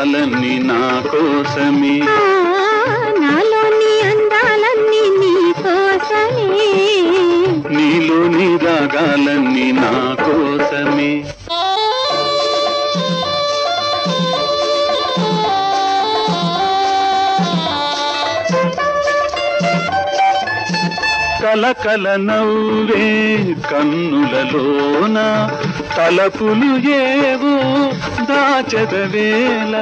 రాగాలన్నీ నా కోసమే ఆ, నాలోని అందాలన్నీ నీ కోసమే నీలోని రాగాలన్నీ నా కోసమే కలకల నవ్వే కన్నులలోన తలపులు ఏవో దాచదవేళ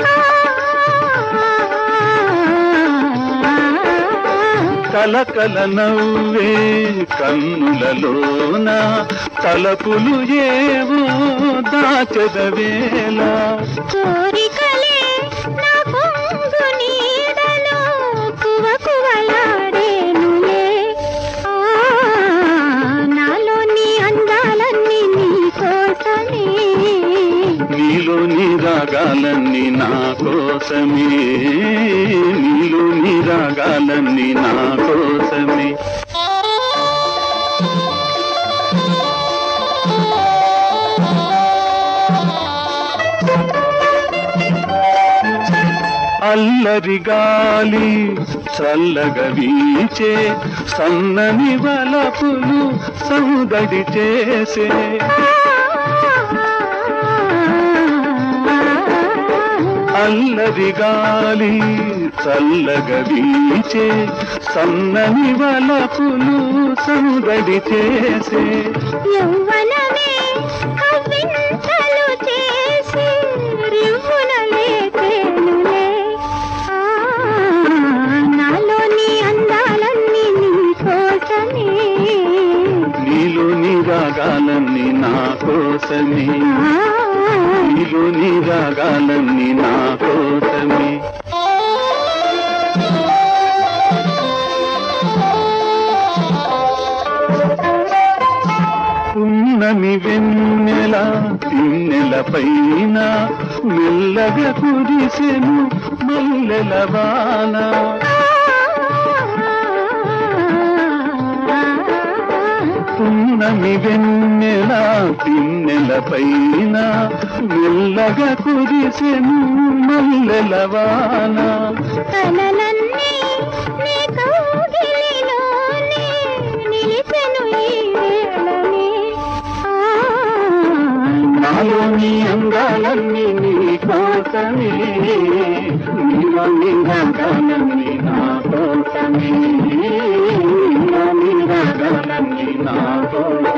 కలకల నవ్వే కన్నులలోన తలపులు ఏవో దాచదవేళ కోరికలే నా పొంగు నీడలో కువ కువలాడేనులే ఆ, నాలోని అందాలన్నీ నీ కోసమే నీలోని రాగాలన్నీ నా కోసమే నీలోని రాగాలన్నీ నా కోసమే అల్లరి గాలి చల్లగా వీచే సన్నని వలపులు సౌదడి చేసే అల్లరి గాలి చల్లగా వీచే సన్నని వలపులు సౌదడి చేసే యౌవనమే కవ్వింతలు చేసి రివ్వున లేచేనులే. ఆ, నాలోని అందాలన్నీ నీ కోసమే నీలోని రాగాలన్నీ నా కోసమే ఆ, నీలోని రాగాలన్నీ నా కోసమే ఉన్నమి వెన్నెల తిన్నెల పైన మెల్లగా కురిసెను మల్లెల వాన ఉన్నమి వెన్నెల తిన్నెల పైన మెల్లగా కురిసెను మల్లెల వాన కలలన్నీ నీ కౌగిలిలోనే నిలిచెను ఈ వేళనే. ఆ, నాలోని అందాలన్నీ నీ కోసమే నీలోని రాగాలన్నీ నా కోసమే నీలోని రాగాలన్నీ నా కోసమే